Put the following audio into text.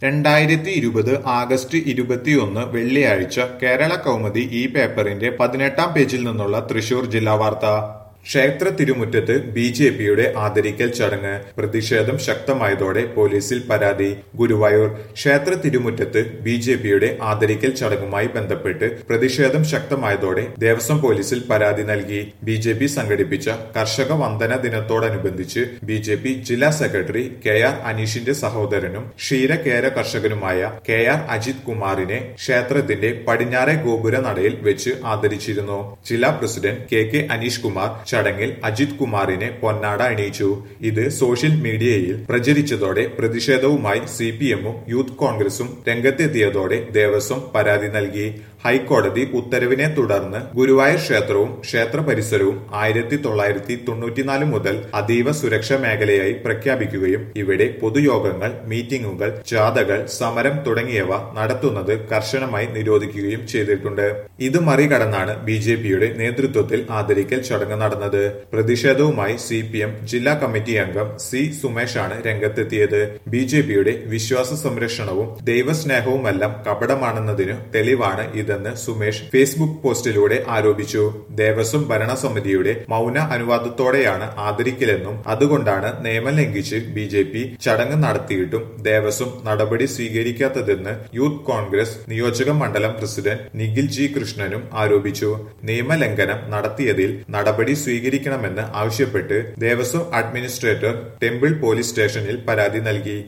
രണ്ടായിരത്തി ഇരുപത് ആഗസ്റ്റ് ഇരുപത്തിയൊന്ന് വെള്ളിയാഴ്ച കേരള കൗമുദി ഈ പേപ്പറിന്റെ പതിനെട്ടാം പേജിൽ നിന്നുള്ള തൃശൂർ ജില്ലാ വാർത്ത ക്ഷേത്ര തിരുമുറ്റത്ത് ബി ജെ പിയുടെ ആദരിക്കൽ ചടങ്ങ് പ്രതിഷേധം ശക്തമായതോടെ പോലീസിൽ പരാതി ഗുരുവായൂർ ക്ഷേത്ര തിരുമുറ്റത്ത് ബി ജെ പിയുടെ ആദരിക്കൽ ചടങ്ങുമായി ബന്ധപ്പെട്ട് പ്രതിഷേധം ശക്തമായതോടെ ദേവസ്വം പോലീസിൽ പരാതി നൽകി ബി ജെ പി സംഘടിപ്പിച്ച കർഷക വന്ദന ദിനത്തോടനുബന്ധിച്ച് ബി ജെ പി ജില്ലാ സെക്രട്ടറി കെ ആർ അനീഷിന്റെ സഹോദരനും ക്ഷീരകേര കർഷകനുമായ കെ ആർ അജിത് കുമാറിനെ ക്ഷേത്രത്തിന്റെ പടിഞ്ഞാറെ ഗോപുര നടയിൽ വെച്ച് ആദരിച്ചിരുന്നു ജില്ലാ president K K Aneesh Kumar ചടങ്ങിൽ അജിത് കുമാറിനെ പൊന്നാട അണിയിച്ചു ഇത് സോഷ്യൽ മീഡിയയിൽ പ്രചരിച്ചതോടെ പ്രതിഷേധവുമായി സി പി എമ്മും യൂത്ത് കോൺഗ്രസും രംഗത്തെത്തിയതോടെ ദേവസ്വം പരാതി നൽകി ഹൈക്കോടതി ഉത്തരവിനെ തുടർന്ന് ഗുരുവായൂർ ക്ഷേത്രവും ക്ഷേത്ര പരിസരവും ആയിരത്തി തൊള്ളായിരത്തി തൊണ്ണൂറ്റിനാല് മുതൽ അതീവ സുരക്ഷാ മേഖലയായി പ്രഖ്യാപിക്കുകയും ഇവിടെ പൊതുയോഗങ്ങൾ മീറ്റിംഗുകൾ ജാഥകൾ സമരം തുടങ്ങിയവ നടത്തുന്നത് കർശനമായി നിരോധിക്കുകയും ചെയ്തിട്ടുണ്ട് ഇത് മറികടന്നാണ് ബി ജെ പിയുടെ നേതൃത്വത്തിൽ ആദരിക്കൽ ചടങ്ങ് നടന്നത് പ്രതിഷേധവുമായി സി പി എം ജില്ലാ കമ്മിറ്റി അംഗം സി സുമേഷാണ് രംഗത്തെത്തിയത് ബി ജെ പിയുടെ വിശ്വാസ സംരക്ഷണവും ദൈവസ്നേഹവുമെല്ലാം കപടമാണെന്നതിനു തെളിവാണ് ഇതെന്ന് സുമേഷ് ഫേസ്ബുക്ക് പോസ്റ്റിലൂടെ ആരോപിച്ചു ദേവസ്വം ഭരണസമിതിയുടെ മൗന അനുവാദത്തോടെയാണ് ആദരിക്കലെന്നും അതുകൊണ്ടാണ് നിയമം ലംഘിച്ച് ബി ജെ പി ചടങ്ങ് നടത്തിയിട്ടും ദേവസ്വം നടപടി സ്വീകരിക്കാത്തതെന്ന് യൂത്ത് കോൺഗ്രസ് നിയോജക മണ്ഡലം പ്രസിഡന്റ് നിഖിൽ ജി കൃഷ്ണനും ആരോപിച്ചു നിയമലംഘനം നടത്തിയതിൽ നടപടി സ്വീകരിക്കണമെന്ന് ആവശ്യപ്പെട്ട് ദേവസ്വം അഡ്മിനിസ്ട്രേറ്റർ ടെമ്പിൾ പോലീസ് സ്റ്റേഷനിൽ പരാതി നൽകി